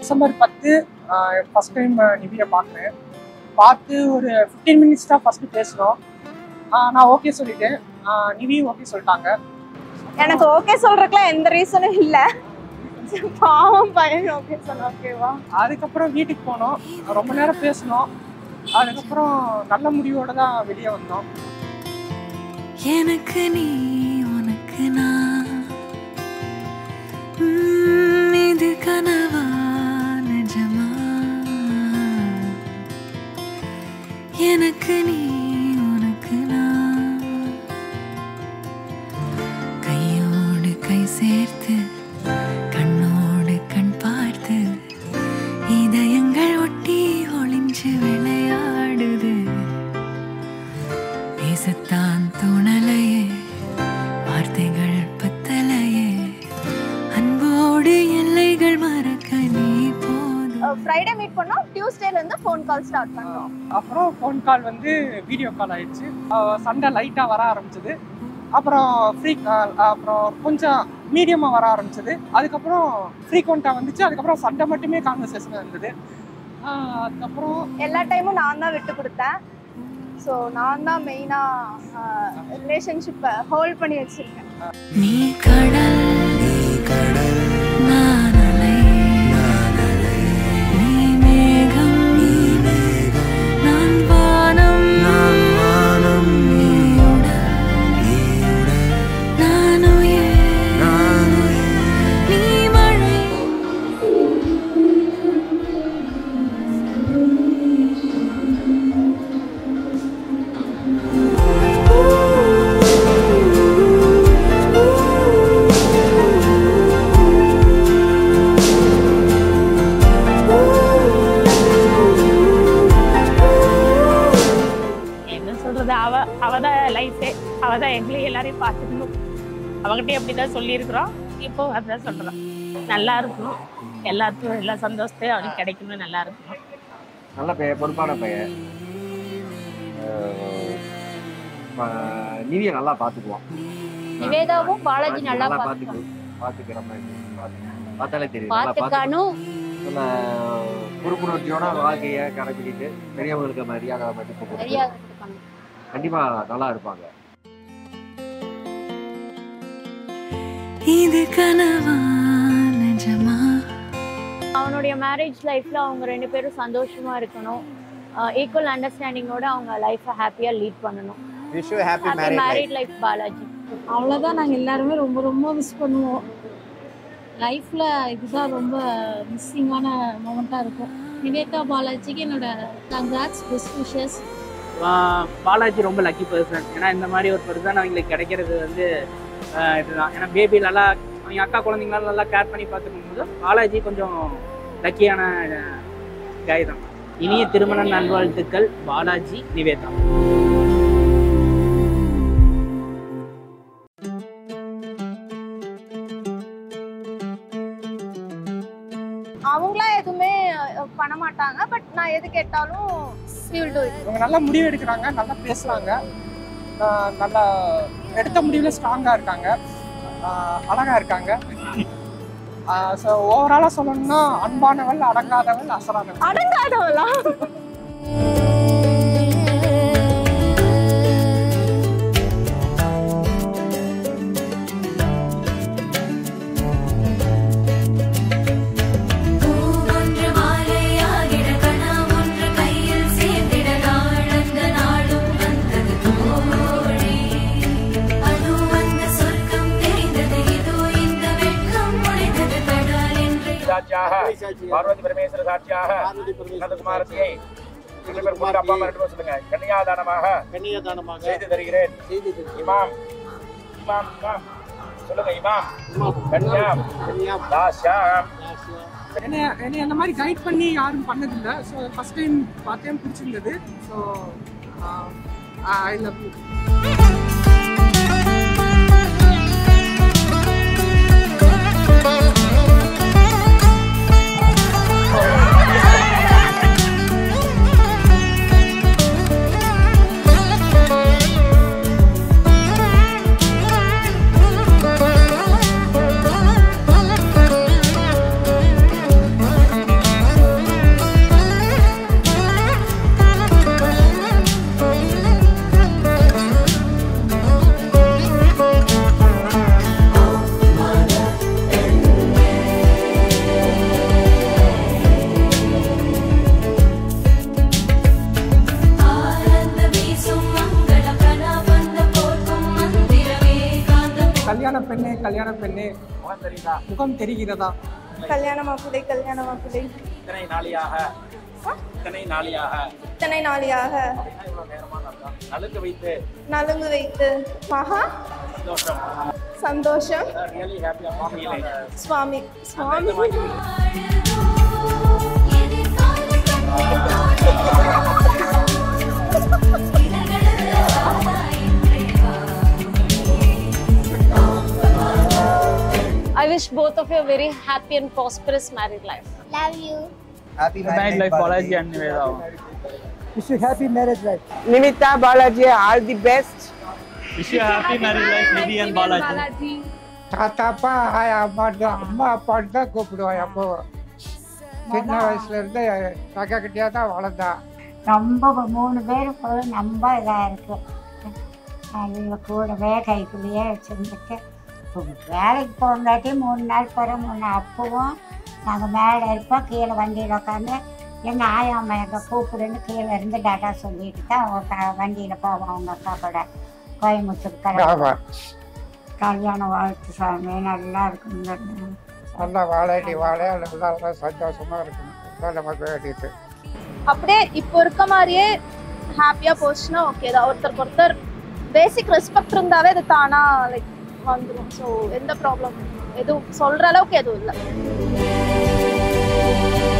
December பத்து first time நிவியை பார்க்குறேன் பார்த்து ஒரு ஃபிஃப்டீன் மினிட்ஸ் தான் ஃபஸ்ட்டு பேசினோம் ஆஹ் நான் ஓகே சொல்லிட்டேன் ஆஹ் நிவியும் ஓகே சொல்லிட்டாங்க எனக்கு ஓகே சொல்றதுக்குலாம் எந்த ரீசனும் இல்ல பாவம் பையன் ஓகே சொன்ன ஓகேவா அதுக்கப்புறம் வீட்டுக்கு போனோம் ரொம்ப நேரம் பேசினோம் அதுக்கப்புறம் நல்ல முடிவோட தான் வெளியே வந்தோம் எனக்கு நீ உனக்கு நான் உம், இது கனவா நிஜமா எனக்கு நீ உனக்கு நான் கையோடு கை சேர்த்து கண்ணோடு கண் பார்த்து இதயங்கள் ஒட்டி ஒளிஞ்சு விளையாடுது பேசத்தான் தோணலையே வார்த்தைகள் பத்தலையே அன்போடு எல்லைகள் மறக்க நீ போதும் ஃப்ரைடே மீட் பண்ணோம் டியூஸ்டேல இருந்து ஃபோன் கால் ஸ்டார்ட் பண்ணோம் அப்புறம் ஃபோன் கால் வந்து வீடியோ கால் ஆயிடுச்சு ஆஹ் சண்டை லைட்டாக வர ஆரம்பிச்சது அப்புறம் ஃப்ரீ கால் அப்புறம் கொஞ்சம் மீடியமாக வர ஆரம்பிச்சது அதுக்கப்புறம் ஃப்ரீக்வெண்ட்டாக வந்துச்சு அதுக்கப்புறம் சண்டை மட்டுமே கான்வர்சேஷன் இருந்தது ஆஹ் அதுக்கப்புறம் எல்லா டைமும் நான் தான் விட்டு கொடுத்தேன் ஸோ நான் தான் மெயினாக ரிலேஷன்ஷிப்பை ஹோல்ட் பண்ணி வச்சிருக்கேன் நீ கடல் நான் அலை நீ மேகம் நான் வானம் நீ உடல் நான் உயிர் நீ மழை என்ன சொல்றது அவ அவ தான் லைஃபே அவ தான் எங்களையும் எல்லாரையும் பார்த்துக்கணும் அவகிட்ட அப்படி தான் சொல்லியிருக்கிறோம் இப்போ அதான் சொல்கிறோம் நல்லா இருக்கணும் எல்லாத்துக்கும் எல்லா சந்தோஷத்தையும் அவனுக்கு கிடைக்கணும் நல்லா இருக்கணும் நல்ல பையன் பொறுப்பான பையன் அஹ் ப- நிவியை நல்லா பார்த்துக்குவான் நிவேதாவும் பாலாஜி நல்லா பார்த்துக்கு பார்த்துக்கிற மாதிரி பார்த்து- பார்த்தாலே தெரியும் நல்லா பார்த்து பார்த்துக்கானும் நல்ல பொறுப்புணர்ச்சியோட வாழ்க்கையை கடைபிடித்து பெரியவங்களுக்கு மரியாதை மதிப்பு கொடுத்து மரியாதை கொடுக்கணும் கண்டிப்பா நல்லா இருப்பாங்க இது கனவா நிஜமா அவனுடைய மேரேஜ் லைஃப்ல அவங்க ரெண்டு பேரும் சந்தோஷமா இருக்கணும் ஈக்குவல் அண்டர்ஸ்டாண்டிங்கோட அவங்க லைஃப்பை ஹாப்பியா லீட் பண்ணணும் wish you happy happy marriage married life Balaji அவ்வளோதான் நாங்கள் எல்லாருமே ரொம்ப ரொம்ப மிஸ் பண்ணுவோம் லைஃப்பில் இதுதான் ரொம்ப மிஸ்ஸிங்கான மூமெண்ட்டாக இருக்கும் நிவேதா பாலாஜிக்கு என்னோட congrats best wishes ah Balaji ரொம்ப லக்கி பர்சன் ஏன்னா இந்த மாதிரி ஒரு பர்சன் அவங்களுக்கு கிடைக்கிறது வந்து ஆஹ் இதுதான் ஏன்னா பேபி நல்லா அவங்க அக்கா குழந்தைங்களாம் நல்லா கேர் பண்ணி பார்த்துக்கும் போது பாலாஜி கொஞ்சம் லக்கியான காய் தான் இனிய திருமண நல்வாழ்த்துக்கள் பாலாஜி நிவேதா அவங்களா எதுவுமே அஹ், பண்ண மாட்டாங்க பட் நான் எது கேட்டாலும் we will do it. இவங்க நல்லா முடிவு எடுக்கிறாங்க நல்லா பேசுகிறாங்க நல்லா எடுத்த முடிவில் ஸ்ட்ராங்காக இருக்காங்க ஆஹ் அழகா இருக்காங்க ஸோ ஓவராலாக சொல்லணும்னா அன்பானவள் அடங்காதவள் அசரானவள் அடங்காதவளா ஒன்று மாலையாகிட கணா ஒன்று கையில் சேர்ந்திட நாளந்த நாளும் வந்தது தோழி அதோ அந்த சொர்க்கம் தெரிந்தது இதோ இந்த வெட்கம் முடிந்தது கடல் என்று சாட்சியாக பார்வதி பரமேஸ்வர சாட்சியாக நந்தகுமாரத்தியை ரெண்டு பேர் கூட அப்பா அம்மா ரெண்டு பேரும் சொல்லுங்க கன்னியாதானமாக கன்னியாதானமாக செய்து தருகிறேன் செய்து தருகிறேன். இமாம் இமாம் இமாம் சொல்லுங்க இமாம் கன்யாம் கன்யாம் தாஷாம் ராசியா என்னை என்னை அந்த மாதிரி கைட் பண்ணி யாரும் பண்ணதில்லை ஸோ ஃபஸ்ட் டைம் பார்த்தேன் பிடிச்சிருந்தது ஸோ ஐ லவ் யூ கல்யாண பெண்ணே முகம் தெரியுதா முகம் தெரிகிறதா கல்யாண மாப்பிள்ளை கல்யாண மாப்பிள்ளை இத்தனை நாளியாக இத்தனை நாளியாக இத்தனை நாளியாக அப்படின்னா இவ்வளவு நேரமான அர்த்தம் நலுங்கு வைத்து நலுங்கு வைத்து மகா சந்தோஷம் சந்தோஷம் ரியலி ஹாப்பியா மாமியிலே சுவாமி சுவாமி I wish both of you a very happy and prosperous married life. Love you Happy married life, Balaji and Niveda. Wish you happy marriage life. Nimita Balaji, all the best. Wish you a happy married life, Nidhi and Balaji. தாத்தாப்பா அம்மா அம்மா அப்பான்னு தான் கூப்பிடுவான் எப்போ சின்ன வயசுல இருந்து சக கிட்டியா தான் வளர்ந்தான் ரொம்ப மூணு பேர் போல ரொம்ப இதாக இருக்கு அவங்க கூடவே கைக்குள்ளேயே வச்சுருந்துட்டு வேலைக்கு போங்காட்டி மூணு நாள் போகிற மூணு நாள் அப்பவும் நாங்கள் மேலே இருப்போம் கீழே வண்டியில் உட்காந்து எங்கள் ஆயாம்மா எங்கள் கூப்பிடுன்னு கீழே இருந்து டாட்டா சொல்லிட்டு தான் வண்டியில் போவோம் அவங்க அக்கா கூட கோயம்புத்தூர் ஆமா. கல்யாணம் கல்யாணம் வாழ்த்து சாமி நல்லா இருக்குங்க நல்லா வாழையடி வாழையா நல்லா நல்லா சந்தோஷமா இருக்கணும் அதான் நமக்கு வேண்டியது அப்படியே இப்போ இருக்க மாதிரியே ஹாப்பியா போச்சுன்னா ஓகே தான் ஒருத்தருக்கு ஒருத்தர் பேசிக் ரெஸ்பெக்ட் இருந்தாவே அது தானா லைக் வந்துடும் ஸோ எந்த ப்ராப்ளம் எதுவும் சொல்ற அளவுக்கு எதுவும் இல்லை